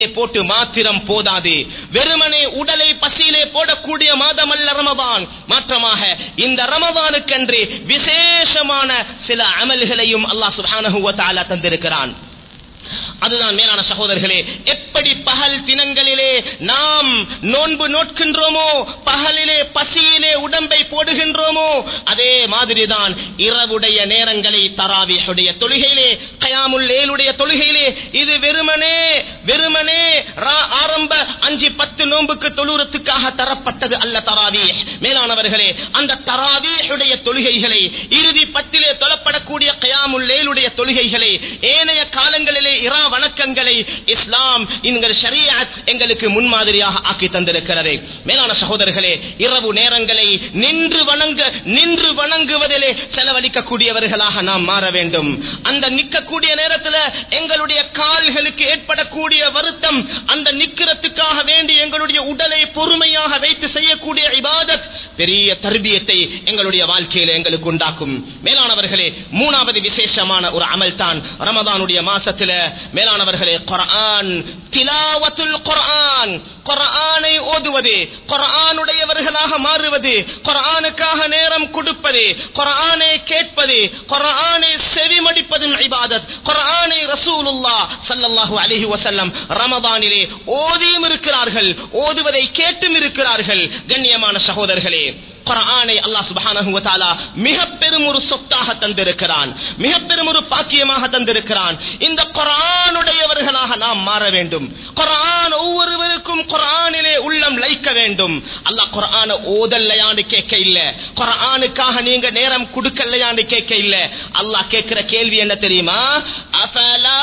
போட்டு மாத்திரம் போதாது வெறுமனே உடலை பசியிலே போடக்கூடிய மாதம் அல்ல ரமதான் மாற்றமாக இந்த ரமதானுக்கென்று விசேஷமான சில அமல்களையும் அல்லாஹ் சுப்ஹானஹு வ தஆலா தந்திருக்கிறான் அதுதான் மேலான சகோதரர்களே எப்படி பகல் தினங்களிலே நாம் நோன்பு நோட்கின்றோமோ பகலிலே பசியிலே உடம்பை போடுகின்றோமோ அதே மாதிரிதான் இரவுடைய நேரங்களை தராவியுடைய தொழுகையிலே கயாமுல் லேலுடைய தொழுகையிலே இது வெறுமனே வெறுமனே ரா- ஆரம்ப அஞ்சு பத்து நோன்புக்கு தொழுறத்துக்காக தரப்பட்டது அல்ல தராவி மேலானவர்களே அந்த தராவியுடைய தொழுகைகளை இறுதி பத்திலே தொழப்படக்கூடிய கயாமுல் லேலுடைய தொழுகைகளை ஏனைய காலங்களிலே இரா வணக்கங்களை இஸ்லாம் எங்கள் ஷரியத் எங்களுக்கு முன்மாதிரியாக ஆக்கி தந்திருக்கிறது மேலான சகோதரர்களே இரவு நேரங்களை நின்று வணங்க நின்று வணங்குவதிலே செலவழிக்கக்கூடியவர்களாக நாம் மாற வேண்டும் அந்த நிற்கக்கூடிய நேரத்தில் எங்களுடைய கால்களுக்கு ஏற்படக்கூடிய வருத்தம் அந்த நிக்கிறதுக்காக வேண்டி எங்களுடைய உடலை பொறுமையாக வைத்து செய்யக்கூடிய இபாதத் பெரிய தர்பியத்தை எங்களுடைய வாழ்க்கையில எங்களுக்கு உண்டாக்கும் மேலானவர்களே மூணாவது விசேஷமான ஒரு அமல் தான் ரமதானுடைய மாசத்துல மேலானவர்களே குர்ஆன் திலாவத்துல் குர்ஆன் குர்ஆனை ஓதுவது குர்ஆனுடையவர்களாக மாறுவது குர்ஆனுக்காக நேரம் கொடுப்பது குர்ஆனை கேட்பது குர்ஆனை செவிமடிப்பதும் இபாதத் குர்ஆனை ரசூலுல்லாஹ் ஸல்லல்லாஹு அலைஹி வஸல்லம் ரமதானிலே ஓதியும் இருக்கிறார்கள் ஓதுவதை கேட்டும் இருக்கிறார்கள் கண்ணியமான சகோதரர்களே குர்ஆனை அல்லாஹ் சுப்ஹானஹு வ தஆலா மிக பெரும் ஒரு சொத்தாக தந்திருக்கிறான் மிக பெரும் ஒரு பாக்கியமாக தந்திருக்கிறான் இந்த குர்ஆனுடையவர்களாக நாம் மாற வேண்டும் குர்ஆன் ஒவ்வொருவருக்கும் குர்ஆனிலே உள்ளம் லைக்க வேண்டும் அல்லாஹ் குர்ஆனை ஓதல்லையான்னு கேட்க இல்ல குர்ஆனுக்காக நீங்க நேரம் கொடுக்கலையான்னு கேட்க இல்ல அல்லாஹ் கேட்கிற கேள்வி என்ன தெரியுமா அஃபலா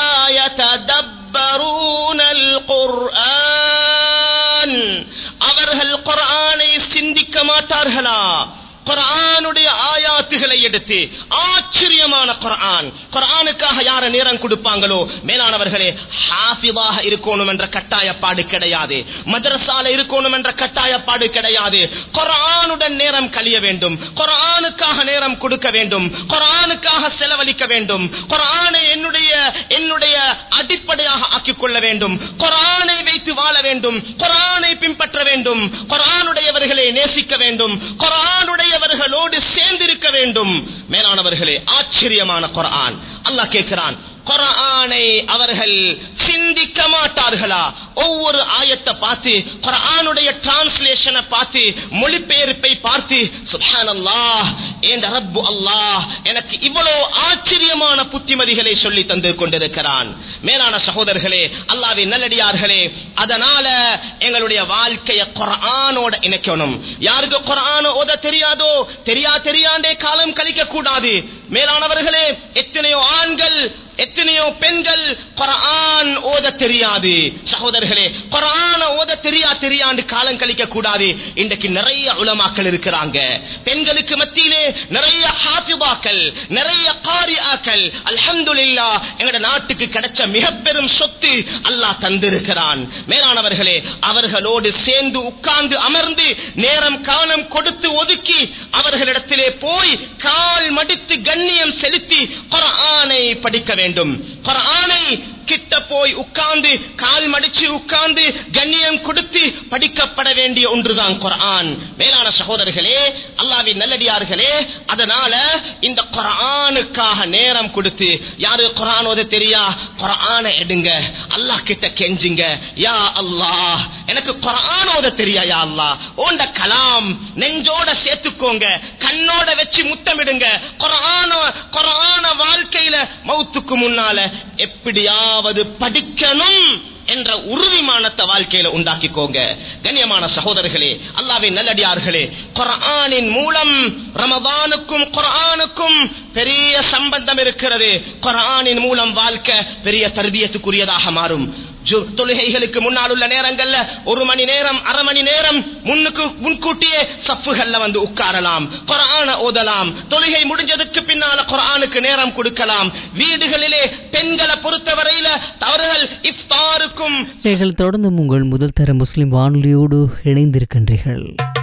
யததப்பரூனல் குர்ஆன் அவர்கள் குர்ஆனை சிந்திக்க மாட்டார்களா குர்ஆனுடைய ஆயாத்துகளை எடுத்து ஆச்சரியமான குர்ஆன் குர்ஆனுக்காக யார நேரம் கொடுப்பாங்களோ மேலானவர்களே ஹாஃபிதாக இருக்கணும் என்ற கட்டாயப்பாடு கிடையாது மதரசால இருக்கணும் என்ற கட்டாயப்பாடு கிடையாது குர்ஆனுடன் நேரம் கழிய வேண்டும் குர்ஆனுக்காக நேரம் கொடுக்க வேண்டும் குர்ஆனுக்காக செலவழிக்க வேண்டும் குர்ஆனை என்னுடைய என்னுடைய அடிப்படையாக ஆக்கிக் கொள்ள வேண்டும் குர்ஆனை வைத்து வாழ வேண்டும் குர்ஆனை பின்பற்ற வேண்டும் குர்ஆனுடையவர்களை நேசிக்க வேண்டும் குர்ஆனுடையவர்களோடு சேர்ந்திருக்க வேண்டும் மேலானவர்களே ஆச்சரியமான குர்ஆன் அல்லாஹ் கேட்கிறான் குர்ஆனை அவர்கள் சிந்திக்க மாட்டார்களா ஒவ்வொரு ஆயத்தை பார்த்து குர்ஆனுடைய டிரான்ஸ்லேஷனை பார்த்து மொழிபெயர்ப்பை பார்த்து சுப்ஹானல்லாஹ் என்ற ரப்பு அல்லாஹ் எனக்கு இவ்வளவு ஆச்சரியமான புத்திமதிகளை சொல்லி தந்து கொண்டிருக்கிறான் மேலான சகோதரர்களே அல்லாஹ்வின் நல்லடியார்களே அதனால எங்களுடைய வாழ்க்கைய குர்ஆனோட இணைக்கணும் யாருக்கு குர்ஆன் ஓத தெரியாதோ தெரியா தெரியாண்டே காலம் கழிக்க கூடாது மேலானவர்களே எத்தனையோ ஆண்கள் எத்தனையோ பெண்கள் குர்ஆன் ஓத தெரியாது சகோதரர்களே குர்ஆன ஓத தெரியா தெரியாண்டு காலம் கழிக்க கூடாது இன்றைக்கு நிறைய உலமாக்கள் இருக்கிறாங்க பெண்களுக்கு மத்தியிலே நிறைய ஹாஃபிபாக்கள் நிறைய காரியாக்கள் அல்ஹம்துலில்லாஹ் எங்கட நாட்டுக்கு கிடைச்ச மிக பெரும் சொத்து அல்லாஹ் தந்திருக்கிறான் மேலானவர்களே அவர்களோடு சேர்ந்து உட்கார்ந்து அமர்ந்து நேரம் காலம் கொடுத்து ஒதுக்கி அவர்களிடத்திலே போய் கால் மடித்து கண்ணியம் செலுத்தி குர்ஆனை படிக்க வேண்டும் குர்ஆனை கிட்ட போய் உட்கார்ந்து கால் மடிச்சு உட்கார்ந்து கண்ணியம் கொடுத்து படிக்கப்பட வேண்டிய ஒன்றுதான் குர்ஆன் மேலான சகோதரர்களே அல்லாஹ்வின் நல்லடியார்களே அதனால இந்த குர்ஆனுக்காக நேரம் கொடுத்து யாரு குர்ஆன் ஓத தெரியா குர்ஆனை எடுங்க அல்லாஹ் கிட்ட கெஞ்சுங்க யா அல்லாஹ் எனக்கு குர்ஆன் ஓத தெரியா யா அல்லாஹ் ஓண்ட கலாம் நெஞ்சோட சேர்த்துக்கோங்க கண்ணோட வச்சு முத்தமிடுங்க குர்ஆன குர்ஆன வாழ்க்கையில மௌத்துக்கு முன்னால எப்படியாவது படிக்கணும் என்ற உறுதிமானத்தை வாழ்க்கையில உண்டாக்கிக்கோங்க கண்ணியமான சகோதரர்களே அல்லாவின் நல்லடியார்களே குர்ஆனின் மூலம் ரமதானுக்கும் குர்ஆனுக்கும் பெரிய சம்பந்தம் இருக்கிறது குர்ஆனின் மூலம் வாழ்க்கை பெரிய தர்பியத்துக்குரியதாக மாறும் ஜு- தொழுகைகளுக்கு முன்னால் உள்ள நேரங்கள்ல ஒரு மணி நேரம் அரை மணி நேரம் முன்னுக்கு முன்கூட்டியே சஃப்புகள்ல வந்து உட்காரலாம் குர்ஆன ஓதலாம் தொழுகை முடிஞ்சதுக்கு பின்னால குர்ஆனுக்கு நேரம் கொடுக்கலாம் வீடுகளிலே பெண்களை பொறுத்தவரையில அவர்கள் இஃப்தாருக்கும் நீங்கள் தொடர்ந்து உங்கள் முதல் தர முஸ்லிம் வானொலியோடு இணைந்திருக்கின்றீர்கள்